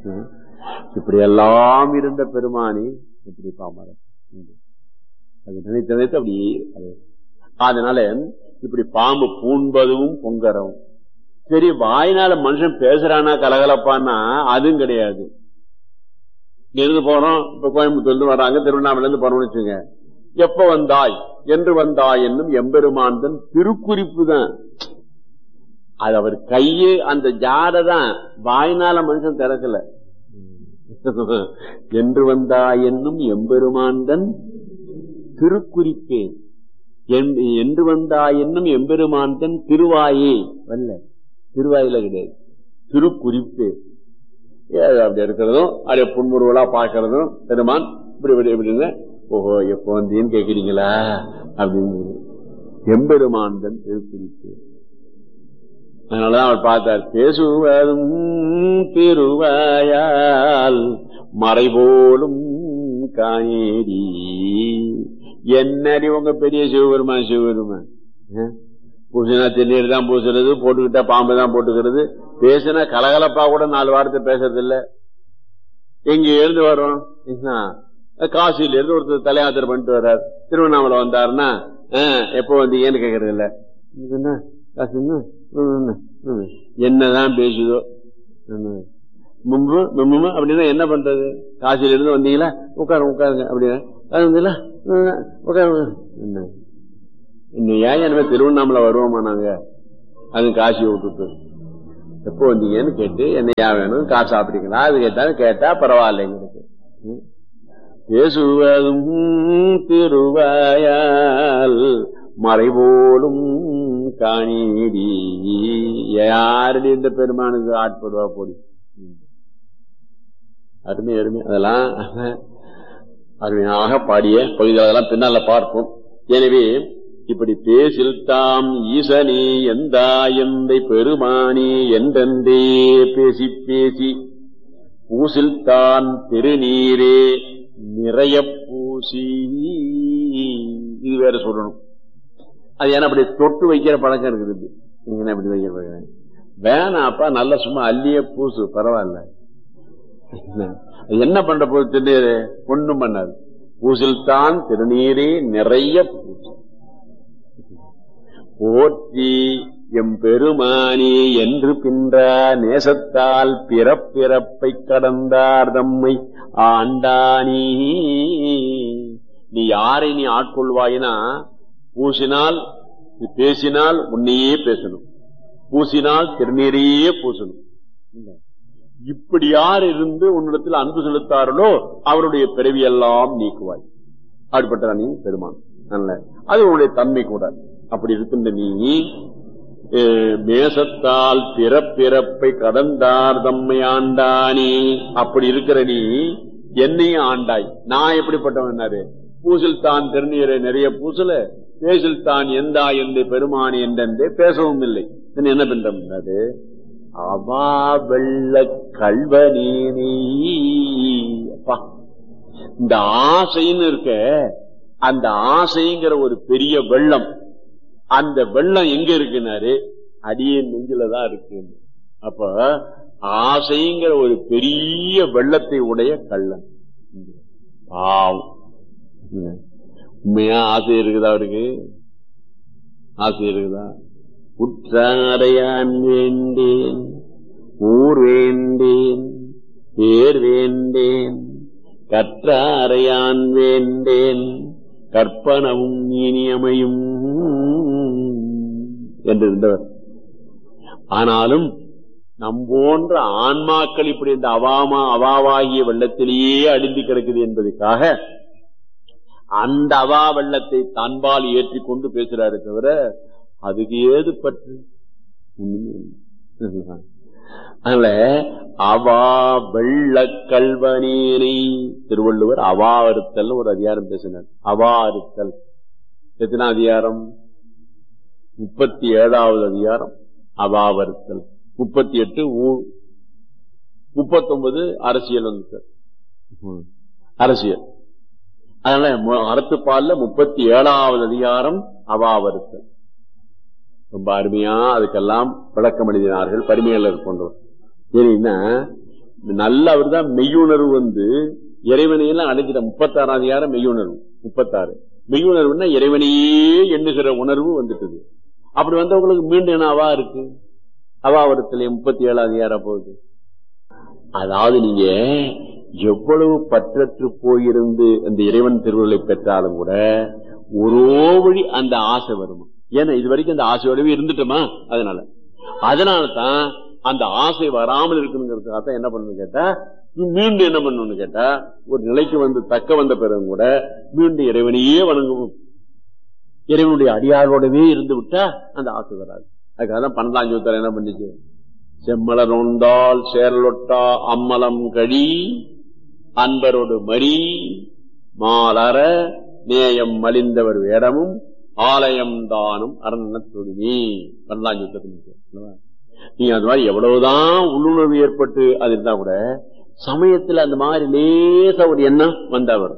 ம். இப்படி எல்லாம் இருந்த பெருமானி இப்படி பாமர அது நினைத்து நினைத்து அப்படி அது. அதனால இப்படி பாம்பு பூண்பதும் பொங்கறவும் சரி வாயினால மனுஷன் பேசுறானா கலகலப்பான்னா அதுவும் கிடையாது இங்க இருந்து போறோம் இப்ப கோயம்புத்தூர்ல இருந்து வராங்க திருவண்ணாமலை இருந்து போறோம்னு வச்சுங்க எப்ப வந்தாய் என்று வந்தாய் என்னும் எம்பெருமான் தன் திருக்குறிப்பு தான் அது அவர் கையே அந்த ஜாடை தான் வாய்னால மனுஷன் திறக்கல என்று வந்தாய் என்னும் எம்பெருமான் தன் திருக்குறிப்பே என்- என்று வந்தாய் என்னும் எம்பெருமான் தன் திருவாயே வல்ல திருவாயில கிடையாது திருக்குறிப்பே ஏது அப்படி இருக்கிறதும் அப்படியே புன்முறுவலா பார்க்கறதும் பெருமான் இப்படி இப்படி இப்படின்னு ஓஹோ எப்போ வந்தீன்னு கேக்குறீங்களா அப்படின்னு எம்பெருமான் தன் திருக்குறிப்பு அதனாலதான் அவர் பார்த்தார் பேசுவதும் திருவாயால் மறைபோலும் காணேரி என்னடி உங்க பெரிய சிவபெருமான் சிவபெருமான் ஆ? பூசினா திருநீர் தான் பூசுறது போட்டுக்கிட்டா பாம்பு தான் போட்டுக்கிறது பேசினா கலகலப்பா கூட நாலு வாரத்தை பேசுறது இல்ல எங்க இருந்து வரோம் என்ன? காசியில இருந்து ஒருத்தர் தலையாத்திரை பண்ணிட்டு வர்றார் திருவண்ணாமலை வந்தாருன்னா ஆ, எப்போ வந்தீங்கன்னு கேக்குறது இல்ல இது என்ன காசு என்ன? ம், ம், ம். என்னதான் பேசுதோ ம். முன்பு முன்பு அப்படின்னா என்ன பண்றது காசியில இருந்து வந்தீங்களா உட்காருங்க உட்காருங்க அப்படின்னா அது வந்தீங்களா ம், உட்காருங்க என்ன இன்னும் ஏன் எனவே திருவண்ணாமலை வருவோமா நாங்க அது காசியை விட்டுட்டு எப்போ வந்தீங்கன்னு கேட்டு என்ன ஏன் வேணும் காசு சாப்பிட்டீங்களா அது கேட்டாலும் கேட்டா பரவாயில்லைங்களுக்கு ம். பேசுவதும் திருவாயால் மறைபோலும் காணீடி யாரடி இந்த பெருமானுக்கு ஆட்படுவா போடி ம். அருமை அருமை அதெல்லாம் அருமையாக பாடிய பகுதி அதெல்லாம் பின்னால பார்ப்போம் எனவே இப்படி பேசில் தாம் ஈசனே எந்தா எந்தை பெருமானே என்றென்றே பேசி பேசி பூசில் தான் திருநீரே நிறைய பூசி இது வேற சொல்லணும் அது ஏன்னா அப்படி தொட்டு வைக்கிற பழக்கம் இருக்குது நீங்க என்ன அப்படி வைக்கிற பழக்கம் வேணாப்பா நல்ல சும்மா அள்ளிய பூசு பரவாயில்ல அது என்ன பண்ற போது திருநீர் ஒண்ணும் பண்ணாது பூசில் தான் திருநீரே நிறைய பூசு போற்றி எம் பெருமானி என்று பின்ற நேசத்தால் பிறப்பிறப்பை கடந்தார் தம்மை ஆண்டானி நீ யாரை நீ ஆட்கொள்வாயினா பூசினால் நீ பேசினால் உன்னையே பேசணும் பூசினால் திருநீரையே பூசணும் இப்படி யார் இருந்து உன்னிடத்தில் அன்பு செலுத்தார்களோ அவருடைய பிறவியெல்லாம் நீக்குவாய் அப்படிப்பட்ட நீ பெருமான் நல்ல அது உன்னுடைய தன்மை கூட அப்படி இருக்கின்ற நீ அஹ், மேசத்தால் பிறப்பிறப்பை கடந்தார் தம்மை ஆண்டானே அப்படி இருக்கிற நீ என்னையும் ஆண்டாய் நான் எப்படிப்பட்டவனாரு பூசில் தான் திருநீரை நிறைய பூசல பேசில் தான் எந்தா என்று பெருமானி என்றே பேசவும் இல்லை பின்ன என்ன பண்றது அவா வெள்ள கல்வனேனே அப்பா இந்த ஆசைன்னு இருக்க அந்த ஆசைங்கிற ஒரு பெரிய வெள்ளம் அந்த வெள்ளம் எங்க இருக்குனாரு அடியே நெஞ்சிலதான் இருக்கு அப்ப ஆசைங்கிற ஒரு பெரிய வெள்ளத்தை உடைய கள்ளன் பாவம் உண்மையா ஆசை இருக்குதா அவருக்கு ஆசை இருக்குதா உற்றாரையான் வேண்டேன் ஊர் வேண்டேன் பேர் வேண்டேன் கற்றாரையான் வேண்டேன் கற்பனவும் இனியமையும் என்று இருந்தவர் ஆனாலும் நம் போன்ற ஆன்மாக்கள் இப்படி இந்த அவாமா அவாவாகிய வெள்ளத்திலேயே அடிந்து கிடக்குது என்பதற்காக அந்த அவா வெள்ளத்தை தன்பால் ஏற்றி கொண்டு பேசுறாரு தவிர அதுக்கு ஏது பற்று ஒண்ணுமே இல்லை. அதனால அவா வெள்ள கல்வனேனை திருவள்ளுவர் அவா அறுத்தல் ஒரு அதிகாரம் பேசினார் அவா அறுத்தல் எத்தனை அதிகாரம் முப்பத்தி ஏழாவது அதிகாரம் அவாவறுத்தல் முப்பத்தி எட்டு முப்பத்தி ஒன்பது அரசியல் வந்து அரசியல் அதனால மு- அறத்துப்பால்ல முப்பத்தி ஏழாவது அதிகாரம் அவாவறுத்தல் ரொம்ப அருமையா அதுக்கெல்லாம் விளக்கம் எழுதினார்கள் பரிமையாளர் போன்றவர் ஏன்னா நல்ல அவர் தான் மெய்யுணர்வு வந்து இறைவனை எல்லாம் அடைஞ்சிட்ட முப்பத்தாறாம் அதிகாரம் மெய்யுணர்வு முப்பத்தாறு மெய்யுணர்வுன்னா இறைவனையே எண்ணுகிற உணர்வு வந்துட்டது அப்படி வந்தவங்களுக்கு மீண்டும் என்ன அவா இருக்கு அவாவரத்துல முப்பத்தி ஏழாம் அதிகாரம் போகுது அதாவது நீங்க எவ்வளவு பற்றற்று போயிருந்து அந்த இறைவன் திருவுருளை பெற்றாலும் கூட ஒரு வழி அந்த ஆசை வருமா ஏன்னா இது வரைக்கும் அந்த ஆசையோடவே இருந்துட்டோமா அதனால அதனால தான் அந்த ஆசை வராமல் இருக்கணுங்கிறதுக்காக தான் என்ன பண்ணணும் கேட்டா நீ மீண்டும் என்ன பண்ணணும்னு கேட்டா ஒரு நிலைக்கு வந்து தக்க வந்த பிறகு கூட மீண்டும் இறைவனையே வணங்கவும் இறைவனுடைய அடியாரோடவே இருந்து விட்டா அந்த ஆசை வராது அதுக்காக தான் பன்னெண்டாம் என்ன பண்ணிச்சு செம்மலர் நொந்தால் சேரலொட்டா அம்மலம் கழி அன்பரோடு மரி மாலர நேயம் மலிந்தவர் வேடமும் ஆலயம் தானும் அரண தொழுமி பன்னெண்டாம் யுத்தத்துக்கு நீங்க அந்த மாதிரி எவ்வளவுதான் உள்ளுணர்வு ஏற்பட்டு அது இருந்தா கூட சமயத்துல அந்த மாதிரி லேசா ஒரு எண்ணம் வந்தா வரும்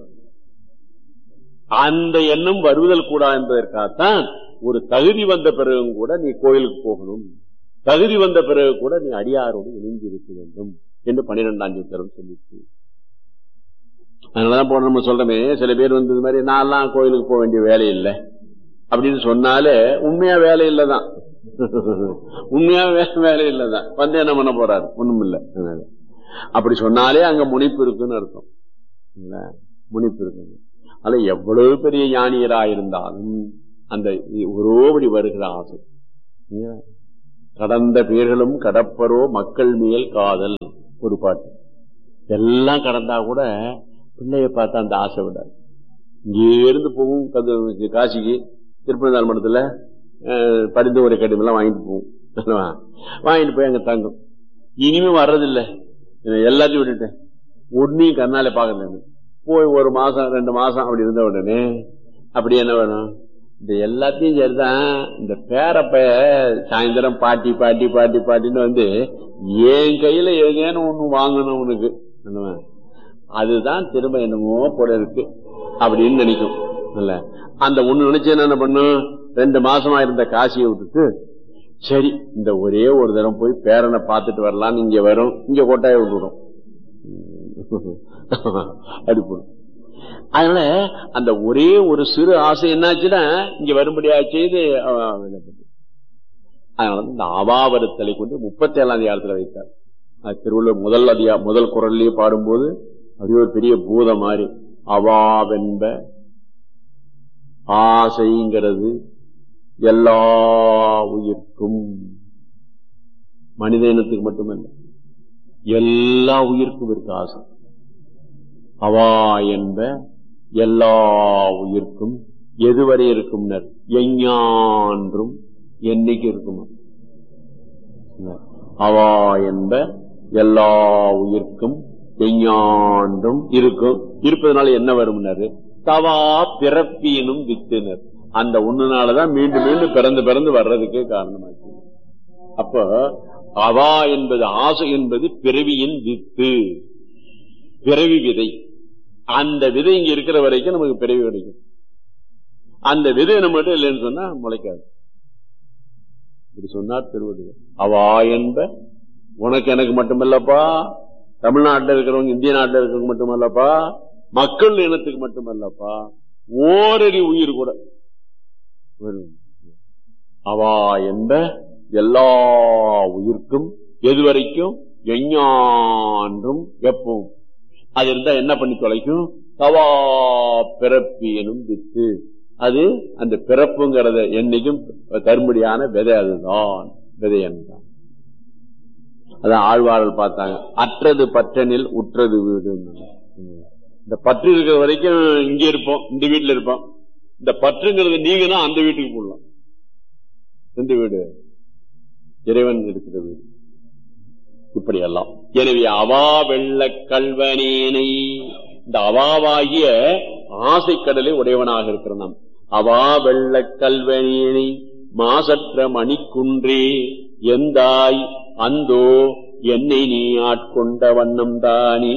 அந்த எண்ணம் வருவதல் கூடா என்பதற்காகத்தான் ஒரு தகுதி வந்த பிறகும் கூட நீ கோயிலுக்கு போகணும் தகுதி வந்த பிறகு கூட நீ அடியாரோடு இணைந்து இருக்க வேண்டும் என்று பன்னிரெண்டாம் சூத்திரம் சொல்லிச்சு அதனாலதான் போன நம்ம சொல்றோமே சில பேர் வந்து இது மாதிரி நான்லாம் கோயிலுக்கு போக வேண்டிய வேலை இல்லை அப்படின்னு சொன்னாலே உண்மையா வேலை இல்லதான் உண்மையா வேலை இல்லதான் வந்து என்ன பண்ண போறாரு ஒண்ணும் இல்ல அப்படி சொன்னாலே அங்க முனிப்பு இருக்குன்னு அர்த்தம் முனிப்பு இருக்கு அதுல எவ்வளவு பெரிய ஞானியரா இருந்தாலும் அந்த ஒரோபடி வருகிற ஆசை கடந்த பேர்களும் கடப்பரோ மக்கள் மேல் காதல் ஒரு பாட்டு எல்லாம் கடந்தா கூட பிள்ளைய பார்த்தா அந்த ஆசை விடாது இங்கே இருந்து போகும் காசிக்கு திருப்பதி மடத்துல படிந்த ஒரு கடிமெல்லாம் வாங்கிட்டு போவோம் வாங்கிட்டு போய் அங்க தங்கும் இனிமே வர்றதில்லை எல்லாத்தையும் விட்டுட்டேன் ஒன்னையும் கண்ணால பாக்கல போய் ஒரு மாசம் ரெண்டு மாசம் அப்படி இருந்த உடனே அப்படி என்ன வேணும் இந்த எல்லாத்தையும் சரிதான் இந்த பேரப்ப சாயந்தரம் பாட்டி பாட்டி பாட்டி பாட்டின்னு வந்து என் கையில ஏதேனும் ஒண்ணு வாங்கணும் உனக்கு அதுதான் திரும்ப என்னமோ போல இருக்கு அப்படின்னு நினைக்கும் இல்ல அந்த ஒண்ணு நினைச்சு என்ன பண்ணும் ரெண்டு மாசமா இருந்த காசியை விட்டுட்டு சரி இந்த ஒரே ஒரு தரம் போய் பேரனை பார்த்துட்டு வரலாம்னு இங்க வரும் இங்க கொட்டாய விட்டுடும் அடிப்படும் அதனால அந்த ஒரே ஒரு சிறு ஆசை என்னாச்சுன்னா இங்க வரும்படியா செய்து அதனால இந்த அபாவரத்தலை கொண்டு முப்பத்தி ஏழாம் அதிகாரத்துல வைத்தார் திருவள்ளுவர் முதல் அதிகா முதல் குரல்லையே பாடும்போது அப்படியே ஒரு பெரிய பூத மாதிரி அவாவென்ப ஆசைங்கிறது எல்லா உயிர்க்கும் மனித இனத்துக்கு மட்டுமல்ல எல்லா உயிர்க்கும் இருக்கு ஆசை அவா என்ப எல்லா உயிர்க்கும் எதுவரை இருக்கும் எஞ்ஞான்றும் என்னைக்கு இருக்குமா அவா என்ப எல்லா உயிர்க்கும் எஞ்ஞான்றும் இருக்கும் இருப்பதனால என்ன வரும்னாரு தவா பிறப்பினும் வித்தினர் அந்த ஒண்ணுனாலதான் மீண்டும் மீண்டும் பிறந்து பிறந்து வர்றதுக்கு காரணமாச்சு அப்ப அவா என்பது ஆசை என்பது பிறவியின் வித்து பிறவி விதை அந்த விதை இங்க இருக்கிற வரைக்கும் நமக்கு பிறவி கிடைக்கும் அந்த விதை நம்மகிட்ட இல்லைன்னு சொன்னா முளைக்காது இப்படி சொன்னார் திருவள்ளுவர் அவா என்ப உனக்கு எனக்கு மட்டுமல்லப்பா தமிழ்நாட்டில் இருக்கிறவங்க இந்திய நாட்டில் இருக்கிறவங்க மட்டுமல்லப்பா மக்கள் இனத்துக்கு மட்டுமல்லப்பா ஓரடி உயிர் கூட அவா என்ப எல்லா உயிர்க்கும் எதுவரைக்கும் எஞ்ஞான்றும் எப்பவும் அது இருந்தா என்ன பண்ணி தொலைக்கும் தவா பிறப்பி எனும் வித்து அது அந்த பிறப்புங்கிறத என்னைக்கும் தரும்படியான விதை அதுதான் விதை என்றான் அதான் ஆழ்வார்கள் பார்த்தாங்க அற்றது பற்றனில் உற்றது வீடு இந்த பற்று இருக்கிற வரைக்கும் இங்க இருப்போம் இந்த வீட்டுல இருப்போம் இந்த பற்றுங்கிறது நீங்க தான் அந்த வீட்டுக்கு போடலாம் எந்த வீடு இறைவன் இருக்கிற வீடு இப்படி எல்லாம் எனவே அவா வெள்ள கல்வனேனை இந்த அவாவாகிய ஆசைக்கடலை உடையவனாக இருக்கிற நாம் அவா வெள்ள கல்வனேனை மாசற்ற மணிக்குன்றே எந்தாய் அந்தோ என்னை நீ ஆட்கொண்ட வண்ணம் தானே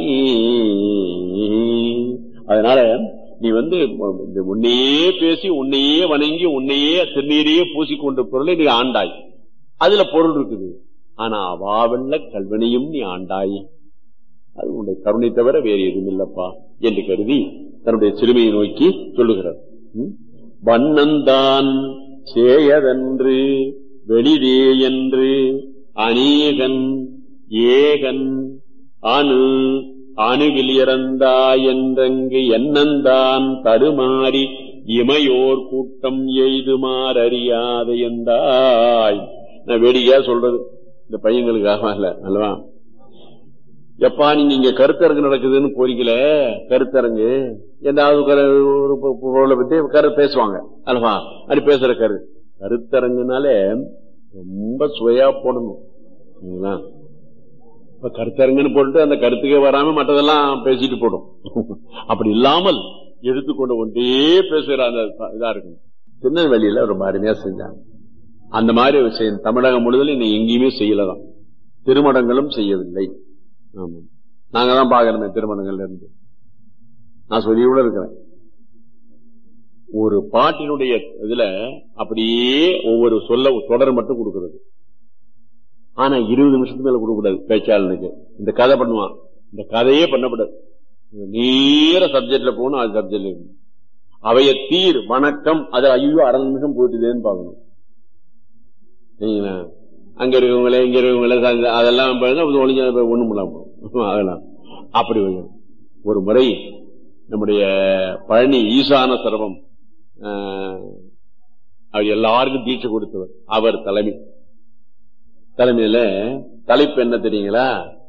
அதனால நீ வந்து உன்னையே பேசி உன்னையே வணங்கி உன்னையே திருநீரையே பூசிக்கொண்ட பொருளை நீ ஆண்டாய் அதுல பொருள் இருக்குது ஆனா அவாவெல்ல கல்வனையும் நீ ஆண்டாய் அது உன்னுடைய கருணை தவிர வேறு எதுவும் இல்லப்பா என்று கருதி தன்னுடைய சிறுமையை நோக்கி சொல்லுகிறார் ம்? வண்ணந்தான் சேயதன்று வெளிதே என்று அநேகன் ஏகன் அணு அணுவில் இறந்தா என்றங்கு எண்ணந்தான் தடுமாறி இமையோர் கூட்டம் எய்துமாறறியாத எந்தாய் நான் வேடிக்கையா சொல்றது இந்த பையங்களுக்காக அல்ல அல்லவா எப்பா நீங்க இங்க கருத்தரங்கு நடக்குதுன்னு போறீங்களே கருத்தரங்கு ஏதாவது கரு- ஒரு பொ- பொருளை பத்தி கரு பேசுவாங்க அல்லவா அப்படி பேசுற கரு கருத்தரங்குனாலே ரொம்ப சுவையா போடணும் சரிங்களா? இப்ப கருத்தரங்குன்னு போட்டு அந்த கருத்துக்கே வராம மற்றதெல்லாம் பேசிட்டு போடும் அப்படி இல்லாமல் எடுத்துக்கொண்டு ஒன்றே பேசுகிற அந்த ச- இதா இருக்கும் திருநெல்வேலியில ரொம்ப அருமையா செஞ்சாங்க அந்த மாதிரி ஒரு செய்ய- தமிழகம் முழுவதும் இன்னும் எங்கேயுமே செய்யலதான் திருமணங்களும் செய்யவில்லை ஆமா நாங்க தான் பாக்கணுமே திருமணங்கள்ல இருந்து நான் சொல்லி கூட இருக்கிறேன் ஒரு பாட்டினுடைய இதுல அப்படியே ஒவ்வொரு சொல்ல தொடர் மட்டும் கொடுக்கிறது ஆனா இருபது நிமிஷத்துக்கு மேல கொடுக்க கூடாது பேச்சாளனுக்கு இந்த கதை பண்ணுவான் இந்த கதையே பண்ணக்கூடாது நேர சப்ஜெக்ட்ல போகணும் அது சப்ஜெக்ட்ல இருக்கணும் அவைய தீர் வணக்கம் அது ஐயோ அரை நிமிஷம் போயிட்டுதேன்னு பாக்கணும் சரிங்களா அங்க இருக்கவங்களே இங்க இருக்கவங்களே ச- அதெல்லாம் பாருங்க, அது ஒளிஞ்ச ஒண்ணும் இல்லாம போகும். அதெல்லாம் அப்படி ஒரு- ஒரு முறை நம்முடைய பழனி ஈசான சர்வம் ஆஹ், அவர் எல்லாருக்கும் தீட்சை கொடுத்தவர் அவர் தலைமை தலைமையில தலைப்பு என்ன தெரியுங்களா